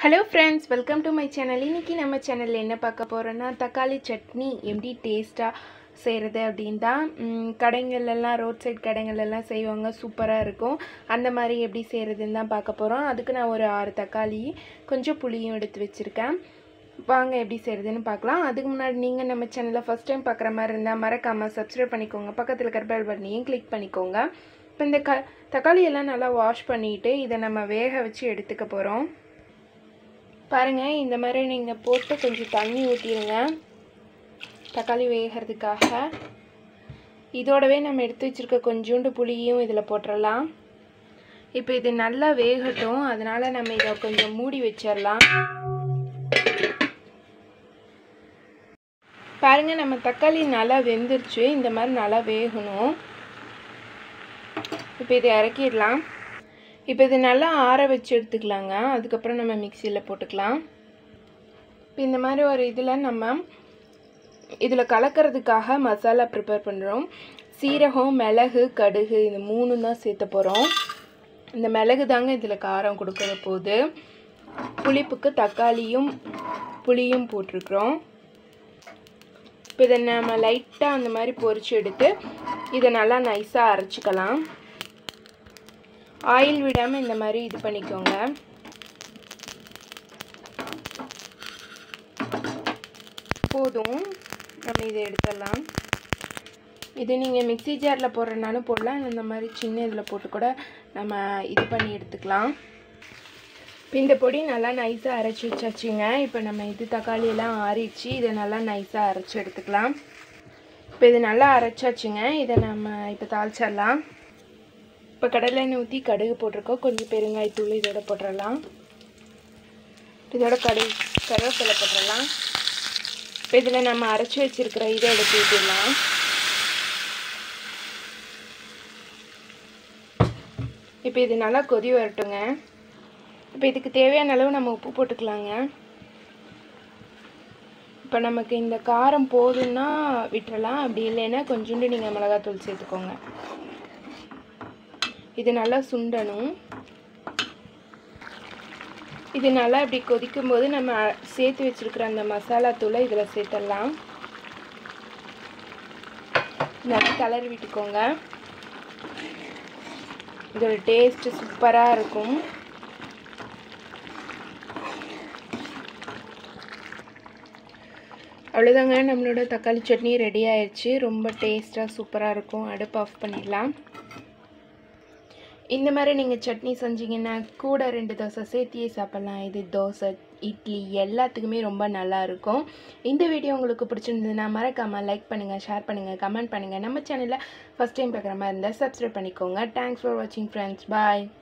hello friends welcome to my channel இன்றைக்கி நம்ம சேனலில் என்ன பார்க்க போகிறோன்னா தக்காளி சட்னி எப்படி டேஸ்ட்டாக செய்கிறது அப்படின்னு தான் ம், கடைங்கள்லாம் ரோட் சைட் கடைங்கள்லாம் செய்வாங்க சூப்பராக இருக்கும் அந்த மாதிரி எப்படி செய்கிறதுன்னு தான் பார்க்க போகிறோம் அதுக்கு நான் ஒரு ஆறு தக்காளி கொஞ்சம் புளியும் எடுத்து வச்சுருக்கேன் வாங்க எப்படி செய்கிறதுன்னு பார்க்கலாம் அதுக்கு முன்னாடி நீங்கள் நம்ம சேனலை ஃபஸ்ட் டைம் பார்க்குற மாதிரி இருந்தால் மறக்காமல் சப்ஸ்கிரைப் பண்ணிக்கோங்க பக்கத்தில் இருக்கிற பெல் பட்டனையும் கிளிக் பண்ணிக்கோங்க இப்போ இந்த க தக்காளி எல்லாம் நல்லா வாஷ் பண்ணிவிட்டு இதை நம்ம வேக வச்சு எடுத்துக்க போகிறோம் பாருங்கள் இந்த மாதிரி நீங்கள் போட்டு கொஞ்சம் தண்ணி ஊற்றிடுங்க தக்காளி வேகிறதுக்காக இதோடவே நம்ம எடுத்து வச்சுருக்க கொஞ்சோண்டு புளியும் இதில் போட்டுடலாம் இப்போ இது நல்லா வேகட்டும் அதனால் நம்ம இதை கொஞ்சம் மூடி வச்சிடலாம் பாருங்கள் நம்ம தக்காளி நல்லா வெந்துருச்சு இந்த மாதிரி நல்லா வேகணும் இப்போ இதை இறக்கிடலாம் இப்போ இது நல்லா ஆற வச்சு எடுத்துக்கலாங்க அதுக்கப்புறம் நம்ம மிக்சியில் போட்டுக்கலாம் இப்போ இந்த மாதிரி ஒரு இதில் நம்ம இதில் கலக்கிறதுக்காக மசாலா ப்ரிப்பேர் பண்ணுறோம் சீரகம் மிளகு கடுகு இது மூணு தான் சேர்த்த போகிறோம் இந்த மிளகு தாங்க இதில் காரம் கொடுக்குற போது புளிப்புக்கு தக்காளியும் புளியும் போட்டிருக்கிறோம் இப்போ இதை நம்ம லைட்டாக அந்த மாதிரி பொரிச்சு எடுத்து இதை நல்லா நைஸாக அரைச்சிக்கலாம் ஆயில் விடாமல் இந்த மாதிரி இது பண்ணிக்கோங்க போதும் நம்ம இதை எடுத்துடலாம் இது நீங்கள் மிக்ஸி ஜாரில் போடுறனாலும் போடலாம் இந்த மாதிரி சின்ன இதில் போட்டு கூட நம்ம இது பண்ணி எடுத்துக்கலாம் இப்போ இந்த பொடி நல்லா நைஸாக அரைச்சி வச்சாச்சுங்க இப்போ நம்ம இது தக்காளி எல்லாம் ஆறிச்சு இதை நல்லா நைஸாக அரைச்சி எடுத்துக்கலாம் இப்போ இது நல்லா அரைச்சாச்சுங்க இதை நம்ம இப்போ தாளிச்சிடலாம் இப்போ கடலை எண்ணெய் ஊற்றி கடுகு போட்டிருக்கோம் கொஞ்சம் பெருங்காயத்தூள் இதோட போட்டுடலாம் இதோட கடுகு கருவேப்பிலை போட்டுடலாம் இப்போ இதில் நம்ம அரைச்சி வச்சுருக்கிற இதை எடுத்து ஊற்றிடலாம் இப்போ இது நல்லா கொதி வரட்டுங்க இப்போ இதுக்கு தேவையான அளவு நம்ம உப்பு போட்டுக்கலாங்க இப்போ நமக்கு இந்த காரம் போதும்னா விட்டுறலாம் அப்படி இல்லைன்னா கொஞ்சோண்டு நீங்கள் மிளகாத்தூள் சேர்த்துக்கோங்க இது நல்லா சுண்டணும் இது நல்லா இப்படி கொதிக்கும் போது நம்ம சேர்த்து வச்சுருக்கிற அந்த மசாலா தூளை இதில் சேர்த்துடலாம் நல்லா கலர் விட்டுக்கோங்க இதோட டேஸ்ட்டு சூப்பராக இருக்கும் அவ்வளோதாங்க நம்மளோட தக்காளி சட்னி ரெடி ஆயிடுச்சு ரொம்ப டேஸ்ட்டாக சூப்பராக இருக்கும் அடுப்பு ஆஃப் பண்ணிடலாம் இந்த மாதிரி நீங்கள் சட்னி செஞ்சீங்கன்னா கூட ரெண்டு தோசை சேர்த்தியே சாப்பிட்லாம் இது தோசை இட்லி எல்லாத்துக்குமே ரொம்ப நல்லா இருக்கும் இந்த வீடியோ உங்களுக்கு பிடிச்சிருந்ததுன்னா மறக்காமல் லைக் பண்ணுங்கள் ஷேர் பண்ணுங்கள் கமெண்ட் பண்ணுங்கள் நம்ம சேனலில் ஃபஸ்ட் டைம் பார்க்குற மாதிரி இருந்தால் சப்ஸ்கிரைப் பண்ணிக்கோங்க தேங்க்ஸ் ஃபார் வாட்சிங் ஃப்ரெண்ட்ஸ் பாய்